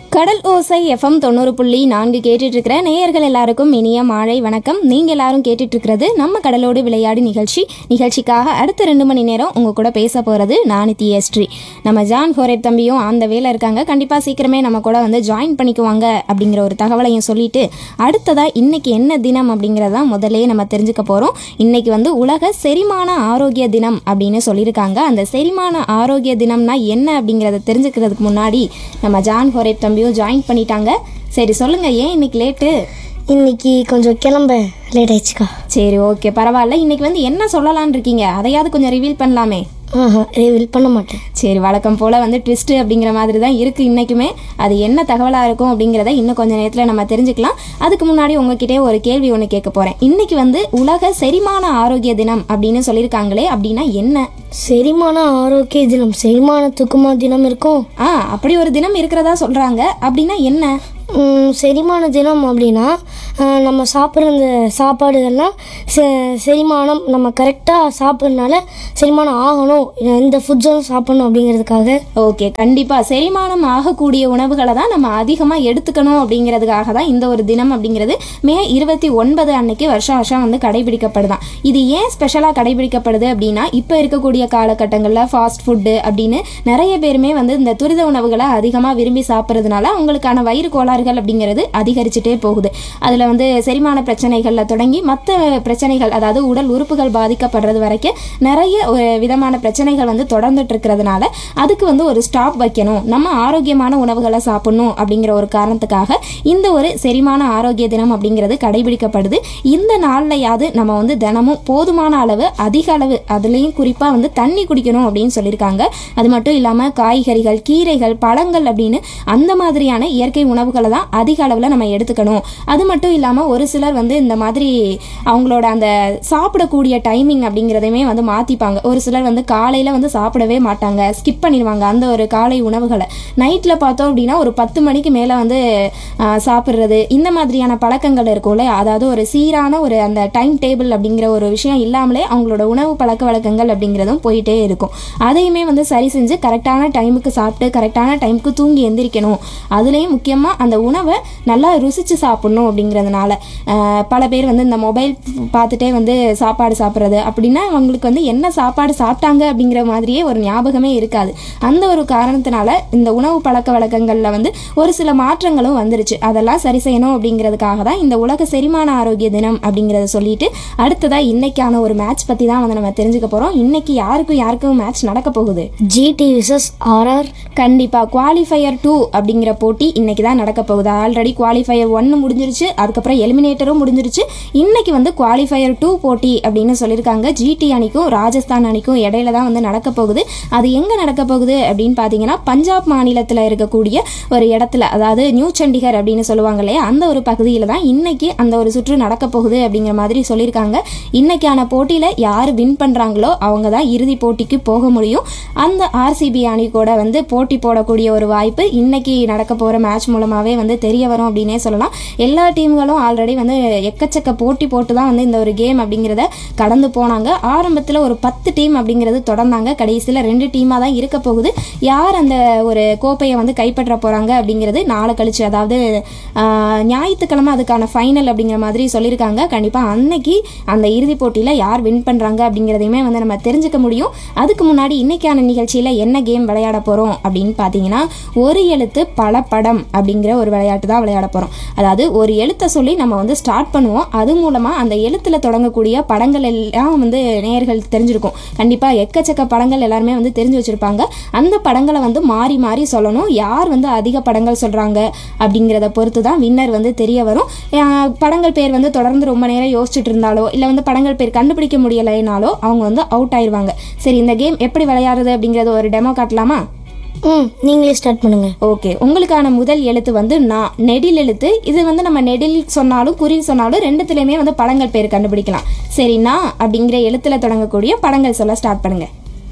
கடல் ஓசை எஃப்எம் தொண்ணூறு புள்ளி நான்கு கேட்டுட்டு இருக்கிற நேயர்கள் எல்லாருக்கும் இனிய மாலை வணக்கம் நீங்க எல்லாரும் கேட்டுட்டு இருக்கிறது நம்ம கடலோடு விளையாடி நிகழ்ச்சி நிகழ்ச்சிக்காக அடுத்த ரெண்டு மணி நேரம் உங்க கூட பேச போறது நான் தியஸ்ரீ நம்ம ஜான் ஹோரேப் தம்பியும் அந்த வேலை இருக்காங்க கண்டிப்பா சீக்கிரமே நம்ம கூட வந்து ஜாயின் பண்ணிக்குவாங்க அப்படிங்கிற ஒரு தகவலையும் சொல்லிட்டு அடுத்ததா இன்னைக்கு என்ன தினம் அப்படிங்கிறத முதல்ல நம்ம தெரிஞ்சுக்க போறோம் இன்னைக்கு வந்து உலக செரிமான ஆரோக்கிய தினம் அப்படின்னு சொல்லியிருக்காங்க அந்த செரிமான ஆரோக்கிய தினம்னா என்ன அப்படிங்கிறத தெரிஞ்சுக்கிறதுக்கு முன்னாடி நம்ம ஜான் ஹோரேப் தம்பியும் ஜாயின் பண்ணிட்டாங்க சரி சொல்லுங்க ஏன் இன்னைக்கு லேட்டு இன்னைக்கு கொஞ்சம் கிளம்ப லேட் ஆயிடுச்சுக்கா சரி ஓகே பரவாயில்ல இன்னைக்கு வந்து என்ன சொல்லலாம்னு இருக்கீங்க அதையாவது கொஞ்சம் ரிவீல் பண்ணலாமே ஆஹா ரிவீல் பண்ண மாட்டேன் சரி வழக்கம் போல் வந்து ட்விஸ்ட்டு அப்படிங்கிற மாதிரி தான் இருக்குது இன்றைக்குமே அது என்ன தகவலாக இருக்கும் அப்படிங்கிறத இன்னும் கொஞ்சம் நேரத்தில் நம்ம தெரிஞ்சுக்கலாம் அதுக்கு முன்னாடி உங்ககிட்டே ஒரு கேள்வி ஒன்று கேட்க போகிறேன் இன்னைக்கு வந்து உலக செரிமான ஆரோக்கிய தினம் அப்படின்னு சொல்லியிருக்காங்களே அப்படின்னா என்ன செரிமான ஆரோக்கிய தினம் செரிமானத்துக்குமா தினம் இருக்கும் ஆ அப்படி ஒரு தினம் இருக்கிறதா சொல்கிறாங்க அப்படின்னா என்ன ம், செரிமான தினம் அப்படின்னா ஆ, நம்ம சாப்பிட்ற இந்த சாப்பாடுகள்லாம் செ செரிமானம் நம்ம கரெக்டாக சாப்பிட்றதுனால செரிமானம் ஆகணும் இந்த ஃபுட்ஸும் சாப்பிடணும் அப்படிங்கிறதுக்காக ஓகே கண்டிப்பாக செரிமானம் ஆகக்கூடிய உணவுகளை தான் நம்ம அதிகமாக எடுத்துக்கணும் அப்படிங்கிறதுக்காக தான் இந்த ஒரு தினம் அப்படிங்கிறது மே இருபத்தி ஒன்பது அன்னைக்கு வருஷம் வருஷம் வந்து கடைபிடிக்கப்படுதான் இது ஏன் ஸ்பெஷலாக கடைபிடிக்கப்படுது அப்படின்னா இப்போ இருக்கக்கூடிய காலகட்டங்களில் ஃபாஸ்ட் ஃபுட்டு அப்படின்னு நிறைய பேருமே வந்து இந்த துரித உணவுகளை அதிகமாக விரும்பி சாப்பிட்றதுனால அவங்களுக்கான வயிறு கோளாறுகள் அப்படிங்கிறது அதிகரிச்சுட்டே போகுது அதில் வந்து செரிமான பிரச்சனைகளில் தொடங்கி மற்ற பிரச்சனைகள் அதாவது உடல் உறுப்புகள் பாதிக்கப்படுறது வரைக்கும் நிறைய ஒரு விதமான பிரச்சனைகள் வந்து தொடர்ந்துட்டு இருக்கிறதுனால அதுக்கு வந்து ஒரு ஸ்டாப் வைக்கணும் நம்ம ஆரோக்கியமான உணவுகளை சாப்பிடணும் அப்படிங்கிற ஒரு காரணத்துக்காக இந்த ஒரு செரிமான ஆரோக்கிய தினம் அப்படிங்கிறது கடைபிடிக்கப்படுது இந்த நாள்லையாவது நம்ம வந்து தினமும் போதுமான அளவு அதிக அளவு அதுலேயும் குறிப்பாக வந்து தண்ணி குடிக்கணும் அப்படின்னு சொல்லியிருக்காங்க அது மட்டும் இல்லாமல் காய்கறிகள் கீரைகள் பழங்கள் அப்படின்னு அந்த மாதிரியான இயற்கை உணவுகளை தான் அதிக அளவில் நம்ம எடுத்துக்கணும் அது மட்டும் இல்லாமல் ஒரு சிலர் வந்து இந்த மாதிரி அவங்களோட அந்த சாப்பிடக்கூடிய டைமிங் அப்படிங்கிறதையுமே வந்து மாற்றிப்பாங்க ஒரு சிலர் வந்து காலையில் வந்து சாப்பிடவே மாட்டாங்க ஸ்கிப் பண்ணிடுவாங்க அந்த ஒரு காலை உணவுகளை நைட்டில் பார்த்தோம் அப்படின்னா ஒரு பத்து மணிக்கு மேலே வந்து ஆ, சாப்பிட்றது இந்த மாதிரியான பழக்கங்கள் இருக்கும்ல அதாவது ஒரு சீரான ஒரு அந்த டைம் டேபிள் அப்படிங்கிற ஒரு விஷயம் இல்லாமலே அவங்களோட உணவு பழக்க வழக்கங்கள் அப்படிங்கிறதும் போயிட்டே இருக்கும் அதையுமே வந்து சரி செஞ்சு கரெக்டான டைமுக்கு சாப்பிட்டு கரெக்டான டைமுக்கு தூங்கி எந்திரிக்கணும் அதுலேயும் முக்கியமாக அந்த உணவை நல்லா ருசித்து சாப்பிடணும் அப்படிங்கிறதுனால ஆஹ், பல பேர் வந்து இந்த மொபைல் பார்த்துட்டே வந்து சாப்பாடு சாப்பிட்றது அப்படின்னா அவங்களுக்கு வந்து என்ன சாப்பாடு சாப்பிட்டாங்க அப்படிங்கிற மாதிரியே ஒரு ஞாபகமே இருக்காது அந்த ஒரு காரணத்தினால இந்த உணவு பழக்க வழக்கங்களில் வந்து ஒரு சில மாற்றங்களும் வந்துருச்சு அதெல்லாம் சரி செய்யணும் அப்படிங்கிறதுக்காக தான் இந்த உலக செரிமான ஆரோக்கிய தினம் அப்படிங்கிறத சொல்லிட்டு அடுத்ததாக இன்னைக்கான ஒரு மேட்ச் பற்றி தான் வந்து நம்ம தெரிஞ்சுக்க போகிறோம் இன்னைக்கு யாருக்கும் யாருக்கும் மேட்ச் நடக்க போகுது ஜிடி விசஸ் ஆர்ஆர் கண்டிப்பாக குவாலிஃபயர் டூ அப்படிங்கிற போட்டி இன்னைக்கு தான் நடக்க போகுது ஆல்ரெடி குவாலிஃபயர் ஒன்று முடிஞ்சிருச்சு அதுக்கப்புறம் எலிமினேட்டரும் முடிஞ்சிருச்சு இன்னைக்கு வந்து குவாலிஃபயர் டூ போட்டி அப்படின்னு சொல்லியிருக்காங்க ஜிடி அணிக்கும் ராஜஸ்தான் அணிக்கும் இடையில தான் வந்து நடக்க போகுது அது எங்கே நடக்க போகுது அப்படின்னு பார்த்தீங்கன்னா பஞ்சாப் மாநிலத்தில் இருக்கக்கூடிய ஒரு இடத்துல அதாவது நியூ சண்டிகர் அப்படின்னு சொல்லுவாங்க இல்லையா அந்த ஒரு பகுதியில் தான் இன்னைக்கு அந்த ஒரு சுற்று நடக்க போகுது அப்படிங்கிற மாதிரி சொல்லியிருக்காங்க இன்னைக்கான போட்டியில் யார் வின் பண்ணுறாங்களோ அவங்க தான் இறுதி போட்டிக்கு போக முடியும் அந்த ஆர்சிபி அணி கூட வந்து போட்டி போடக்கூடிய ஒரு வாய்ப்பு இன்னைக்கு நடக்க போகிற மேட்ச் மூலமாகவே வந்து தெரிய வரும் அப்படின்னே சொல்லலாம் எல்லா டீம்களும் ஆல்ரெடி வந்து எக்கச்சக்க போட்டி போட்டு தான் வந்து இந்த ஒரு கேம் அப்படிங்கிறத கடந்து போனாங்க ஆரம்பத்தில் ஒரு பத்து டீம் அப்படிங்கிறது தொடர்ந்தாங்க கடைசியில் ரெண்டு டீமாக தான் இருக்க போகுது யார் அந்த ஒரு கோப்பையை வந்து கைப்பற்ற போகிறாங்க அப்படிங்கிறது நாளை கழிச்சு அதாவது ஆஹ், ஞாயிற்றுக்கிழமை அதுக்கான ஃபைனல் அப்படிங்கிற மாதிரி சொல்லியிருக்காங்க கண்டிப்பாக அன்னைக்கு அந்த இறுதிப் போட்டியில் யார் வின் பண்ணுறாங்க அப்படிங்கிறதையுமே வந்து நம்ம தெரிஞ்சுக்க முடியும் அதுக்கு முன்னாடி இன்னைக்கான நிகழ்ச்சியில் என்ன கேம் விளையாட போகிறோம் அப்படின்னு பார்த்தீங்கன்னா ஒரு எழுத்து பல படம் அப்படிங்கிற ஒரு விளையாட்டு தான் விளையாட போகிறோம் அதாவது ஒரு எழுத்தை சொல்லி நம்ம வந்து ஸ்டார்ட் பண்ணுவோம் அது மூலமாக அந்த எழுத்தில் தொடங்கக்கூடிய படங்கள் எல்லாம் வந்து நேயர்கள் தெரிஞ்சிருக்கும் கண்டிப்பாக எக்கச்சக்க படங்கள் எல்லாருமே வந்து தெரிஞ்சு வச்சுருப்பாங்க அந்த படங்களை வந்து மாறி மாறி சொல்லணும் யார் வந்து அதிக படங்கள் சொல்கிறாங்க அப்படிங்கிறத பொறுத்து தான் வின்னர் வந்து தெரிய வரும் அஹ் படங்கள் பேர் வந்து தொடர்ந்து ரொம்ப நேரம் யோசிச்சுட்டு இருந்தாலோ இல்லை வந்து படங்கள் பேர் கண்டுபிடிக்க முடியலைனாலோ அவங்க வந்து அவுட் ஆயிடுவாங்க சரி இந்த கேம் எப்படி விளையாடுறது அப்படிங்கிறது ஒரு டெமோ காட்டலாமா ம் நீங்களே ஸ்டார்ட் பண்ணுங்க ஓகே உங்களுக்கான முதல் எழுத்து வந்து நான் நெடில் எழுத்து இது வந்து நம்ம நெடில் சொன்னாலும் குறி சொன்னாலும் ரெண்டுத்துலேயுமே வந்து படங்கள் பேர் கண்டுபிடிக்கலாம் சரி நான் அப்படிங்கிற எழுத்துல தொடங்கக்கூடிய படங்கள் சொல்ல ஸ்டார்ட் பண்ணுங்க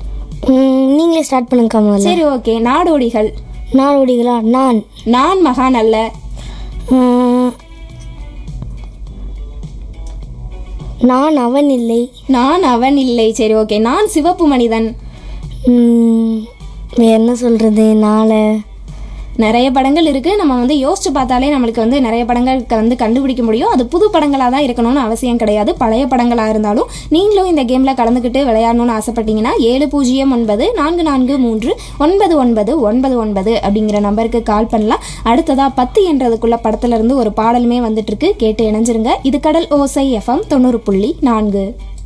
ம், நீங்களே ஸ்டார்ட் பண்ணுங்க கமல் சரி ஓகே நாடோடிகள் நாடோடிகளா நான் நான் மகான் அல்ல ம், நான் அவன் இல்லை நான் அவன் இல்லை சரி ஓகே நான் சிவப்பு மனிதன் ம், வேற என்ன சொல்றது நாளை நிறைய படங்கள் இருக்கு நம்ம வந்து யோசிச்சு பார்த்தாலே நம்மளுக்கு வந்து நிறைய படங்கள் க- வந்து கண்டுபிடிக்க முடியும் அது புது படங்களாக தான் இருக்கணும்னு அவசியம் கிடையாது பழைய படங்களாக இருந்தாலும் நீங்களும் இந்த கேம்ல கலந்துக்கிட்டு விளையாடணும்னு ஆசைப்பட்டீங்கன்னா ஏழு பூஜ்ஜியம் ஒன்பது நான்கு நான்கு மூன்று ஒன்பது ஒன்பது ஒன்பது ஒன்பது அப்படிங்கிற நம்பருக்கு கால் பண்ணலாம் அடுத்ததா பத்து என்றதுக்குள்ள படத்துல இருந்து ஒரு பாடலுமே வந்துட்டு இருக்கு கேட்டு இணைஞ்சிருங்க இது கடல் ஓசை எஃப்எம் தொண்ணூறு புள்ளி நான்கு